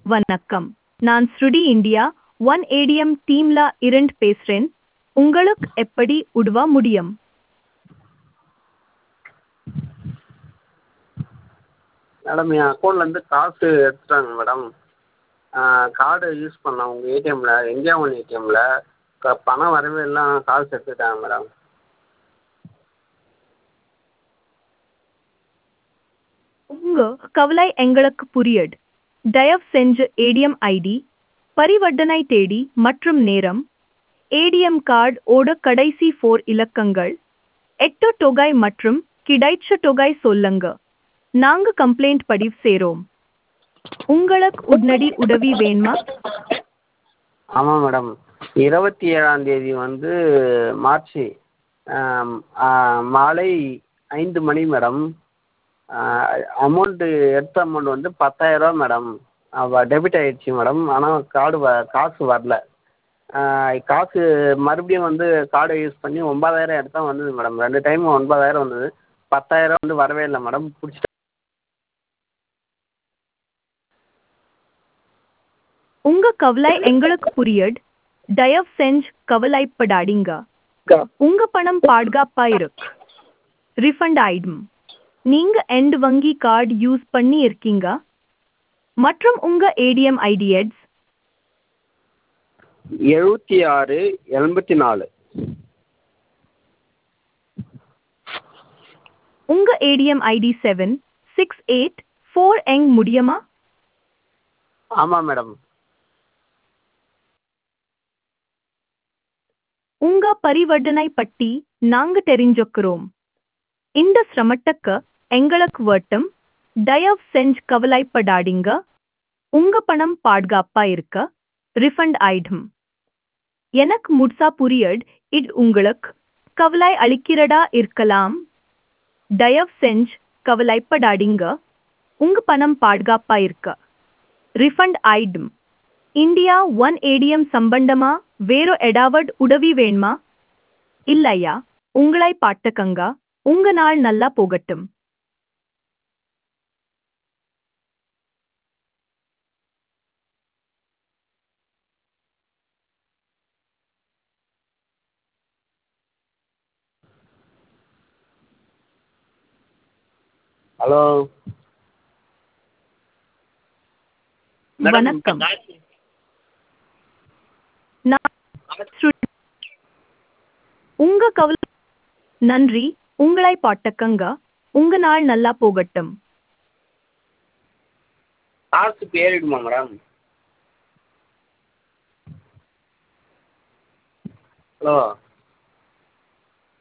வணக்கம் நான் ஸ்ருடி இந்தியா ஒன் ஏடிஎம் டீம்ல இருந்து பேசுறேன் உங்களுக்கு எப்படி உதவ முடியும் மேடம் என் அக்கௌண்ட்லேருந்து காசு எடுத்துட்டாங்க மேடம் கார்டு யூஸ் பண்ணேன் உங்கள் ஏடிஎம்மில் இந்தியா ஒன் ஏடிஎம்மில் க பணம் வரவே இல்லை ஆனால் காசு எடுத்துட்டாங்க மேடம் உங்க கவலை எங்களுக்கு புரியுது தயவு செஞ்சு ஏடிஎம் ஐடி பரிவர்த்தனை தேதி மற்றும் நேரம் ஏடிஎம் கார்டு ஓட கடைசி ஃபோர் இலக்கங்கள் எட்டு தொகை மற்றும் கிடைச்ச தொகை சொல்லுங்க நாங்க கம்ப்ளைண்ட் பதிவு செய்றோம் உங்களுக்கு உடனடி உதவி வேணுமா ஆமாம் மேடம் இருபத்தி ஏழாம் தேதி வந்து மார்ச் மாலை ஐந்து மணி மேடம் அமௌண்ட்டு எடுத்த அமௌண்ட் வந்து பத்தாயிரரூவா மேடம் டெபிட் ஆகிடுச்சி மேடம் ஆனால் கார்டு வ காசு வரல காசு மறுபடியும் வந்து கார்டை யூஸ் பண்ணி ஒன்பதாயிரம் எடுத்தேன் வந்தது மேடம் ரெண்டு டைம் ஒன்பதாயிரம் வந்தது பத்தாயிரம் வந்து வரவே இல்லை மேடம் பிடிச்சிட்டு உங்க கவலை எங்களுக்கு புரியுது தயவு செஞ்சு கவலைப்படாதீங்க உங்க பணம் பாதுகாப்பா இருக்கு ரிஃபண்ட் ஆயிடும் நீங்க எண்ட் வங்கி கார்டு யூஸ் பண்ணி இருக்கீங்க மற்றும் உங்க ஏடிஎம் ஐடி எட்ஸ் எழுபத்தி ஆறு எண்பத்தி நாலு உங்க ATM ID seven six eight four எங் முடியுமா ஆமாம் மேடம் உங்க பரிவர்த்தனை பற்றி நாங்க தெரிஞ்சுக்கிறோம் இந்த சிரமத்துக்கு எங்களுக்கு வட்டம் தயவு செஞ்சு கவலைப்படாதீங்க உங்க பணம் பாதுகாப்பா இருக்க ரிஃபண்ட் ஆயிடும் எனக்கு முழுசா புரியுது இது உங்களுக்கு கவலை அளிக்கிறதா இருக்கலாம் தயவு செஞ்சு கவலைப்படாதீங்க உங்க பணம் பாதுகாப்பா இருக்க ரிஃபண்ட் ஆயிடும் இந்தியா ஒன் ஏடிஎம் சம்பந்தமா வேறு எடாவட் உதவி வேணுமா இல்லையா உங்களை பாட்டுக்கங்க உங்க நாள் நல்லா போகட்டும் ஹலோ வணக்கம் நான் ஸ்ருதி. உங்க கவலை நன்றி உங்களை பாட்டுக்கங்க உங்க நாள் நல்லா போகட்டும் காசு ஏறிடுமா மேடம் ஹலோ